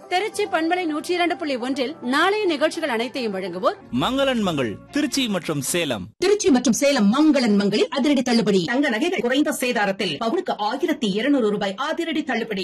திருச்சி பண்பலை நூற்றி இரண்டு புள்ளி ஒன்றில் நாளைய நிகழ்ச்சிகள் அனைத்தையும் வழங்குவோர் மங்களன் மங்கள் திருச்சி மற்றும் சேலம் திருச்சி மற்றும் சேலம் மங்களன் மங்களில் அதிரடி தள்ளுபடி தங்க நகைகள் குறைந்த சேதாரத்தில் பவுனுக்கு ஆயிரத்தி இருநூறு ரூபாய் அதிரடி தள்ளுபடி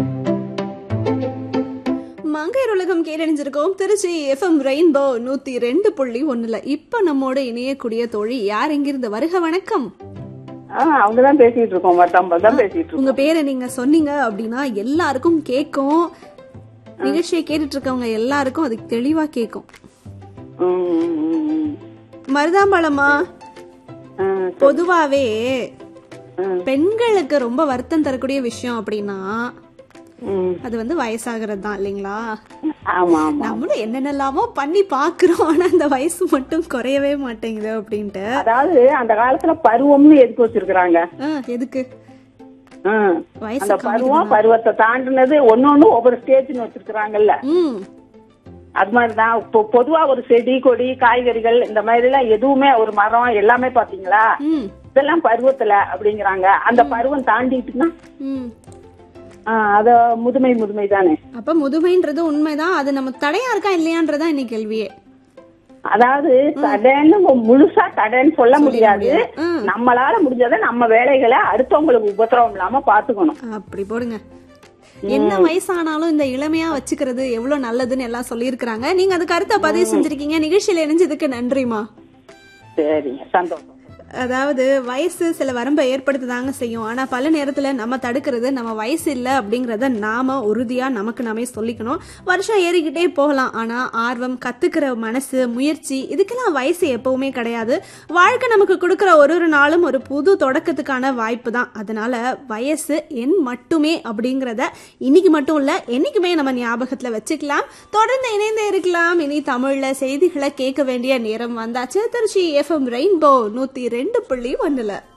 மங்கையர் உலகம் கேட்டணிஞ்சிருக்கோம் திருச்சி எஃப்எம் ரெயின்போ நூத்தி ரெண்டு புள்ளி ஒண்ணுல இப்ப நம்மோட இணையக்கூடிய தோழி யார் எங்கிருந்து வருக வணக்கம் அவங்க தான் பேசிட்டு இருக்கோம் மத்தம்பல் தான் பேசிட்டு உங்க இருக்கோம் பேரை நீங்க சொன்னீங்க அப்படின்னா எல்லாருக்கும் கேட்கும் நிகழ்ச்சியை கேட்டுட்டு இருக்கவங்க எல்லாருக்கும் அது தெளிவா கேட்கும் ம், ம், ம். மருதாம்பழமா ஆ, பொதுவாவே ம், பெண்களுக்கு ரொம்ப வருத்தம் தரக்கூடிய விஷயம் அப்படின்னா ம். அது வந்து வயசாகிறது தான் இல்லைங்களா ஆமா ஆமா நம்மளும் என்னென்னலாமோ பண்ணி பாக்குறோம் ஆனா அந்த வயசு மட்டும் குறையவே மாட்டேங்குது அப்படின்ட்டு அதாவது அந்த காலத்துல பருவம்னு எதுக்கு வச்சிருக்கிறாங்க ஆ, எதுக்கு ம். வயசு அந்த பருவம் காமிக்குதுன்னா? பருவத்தை தாண்டினது ஒன்னொன்னு ஒவ்வொரு ஸ்டேஜ்னு வச்சிருக்கிறாங்கல்ல ம் அது மாதிரிதான் இப்போ பொதுவா ஒரு செடி கொடி காய்கறிகள் இந்த மாதிரி எல்லாம் எதுவுமே ஒரு மரம் எல்லாமே பாத்தீங்களா ம் இதெல்லாம் பருவத்துல அப்படிங்கிறாங்க அந்த பருவம் தாண்டிட்டுன்னா ம் ஆ, அத முதுமை முதுமை தானே அப்ப முதுமைன்றது உண்மைதான் அது நம்ம தடையா இருக்கா இல்லையான்றதா இன்னைக்கு கேள்வியே அதாவது தடைன்னு முழுசா தடைன்னு சொல்ல முடியாது ம். நம்மளால முடிஞ்சதை நம்ம வேலைகளை அடுத்தவங்களுக்கு உபத்திரவம் இல்லாம பாத்துக்கணும் அப்படி போடுங்க என்ன வயசானாலும் இந்த இளமையா வச்சுக்கிறது எவ்வளவு நல்லதுன்னு எல்லாம் சொல்லியிருக்கிறாங்க நீங்க அது கருத்தை பதிவு செஞ்சிருக்கீங்க நிகழ்ச்சியில இணைஞ்சதுக்கு நன்றிமா சரிங்க சந்தோஷம் அதாவது வயசு சில வரம்பை ஏற்படுத்ததாங்க செய்யும் ஆனா பல நேரத்துல நம்ம தடுக்கிறது நம்ம வயசு இல்ல அப்படிங்கறத நாம உறுதியா நமக்கு நாமே சொல்லிக்கணும் வருஷம் ஏறிக்கிட்டே போகலாம் ஆனா ஆர்வம் கத்துக்கிற மனசு முயற்சி இதுக்கெல்லாம் வயசு எப்பவுமே கிடையாது வாழ்க்கை நமக்கு கொடுக்கிற ஒரு ஒரு நாளும் ஒரு புது தொடக்கத்துக்கான வாய்ப்பு தான் அதனால வயசு என் மட்டுமே அப்படிங்கறத இன்னைக்கு மட்டும் இல்ல என்னைக்குமே நம்ம ஞாபகத்துல வச்சுக்கலாம் தொடர்ந்து இணைந்தே இருக்கலாம் இனி தமிழ்ல செய்திகளை கேட்க வேண்டிய நேரம் வந்தாச்சு திருச்சி எஃப்எம் ரெயின்போ நூத்தி ரெண்டு புள்ளி ஒண்ணுல